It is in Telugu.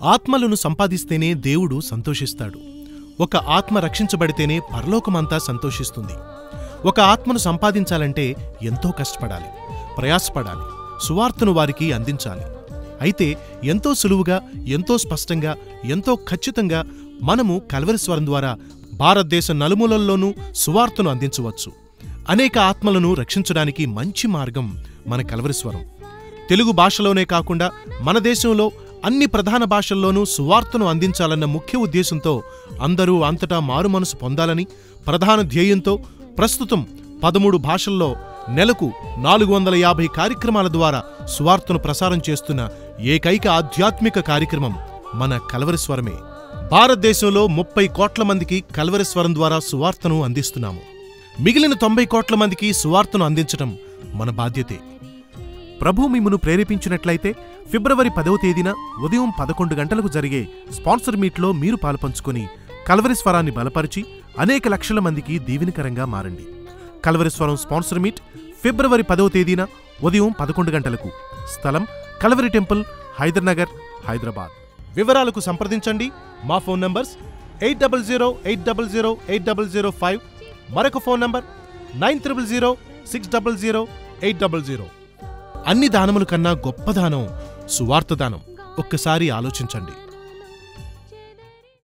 ఆత్మలను సంపాదిస్తేనే దేవుడు సంతోషిస్తాడు ఒక ఆత్మ రక్షించబడితేనే పరలోకమంతా సంతోషిస్తుంది ఒక ఆత్మను సంపాదించాలంటే ఎంతో కష్టపడాలి ప్రయాసపడాలి సువార్తను వారికి అందించాలి అయితే ఎంతో సులువుగా ఎంతో స్పష్టంగా ఎంతో ఖచ్చితంగా మనము కల్వరి స్వరం ద్వారా భారతదేశ నలుమూలల్లోనూ సువార్తను అందించవచ్చు అనేక ఆత్మలను రక్షించడానికి మంచి మార్గం మన కల్వరి స్వరం తెలుగు భాషలోనే కాకుండా మన దేశంలో అన్ని ప్రధాన భాషల్లోనూ సువార్తను అందించాలన్న ముఖ్య ఉద్దేశంతో అందరూ అంతటా మారుమనసు పొందాలని ప్రధాన ధ్యేయంతో ప్రస్తుతం పదమూడు భాషల్లో నెలకు నాలుగు వందల యాభై కార్యక్రమాల ద్వారా సువార్తను ప్రసారం చేస్తున్న ఏకైక ఆధ్యాత్మిక కార్యక్రమం మన కలవరి స్వరమే భారతదేశంలో ముప్పై కోట్ల మందికి కలవరి స్వరం ద్వారా సువార్తను అందిస్తున్నాము మిగిలిన తొంభై కోట్ల మందికి సువార్తను అందించటం మన బాధ్యతే ప్రభు మిమ్మును ప్రేరేపించినట్లయితే ఫిబ్రవరి పదవ తేదీన ఉదయం పదకొండు గంటలకు జరిగే స్పాన్సర్ మీట్లో మీరు పాలుపంచుకొని కలవరి స్వరాన్ని బలపరిచి అనేక లక్షల మందికి దీవెనకరంగా మారండి కలవరి స్వరం స్పాన్సర్ మీట్ ఫిబ్రవరి పదవ తేదీన ఉదయం పదకొండు గంటలకు స్థలం కలవరి టెంపుల్ హైదర్నగర్ హైదరాబాద్ వివరాలకు సంప్రదించండి మా phone numbers eight double zero eight double zero eight double zero five మరొక phone number nine triple zero six double zero eight double zero అన్ని దానముల కన్నా గొప్ప దానం సువార్త దానం ఒక్కసారి ఆలోచించండి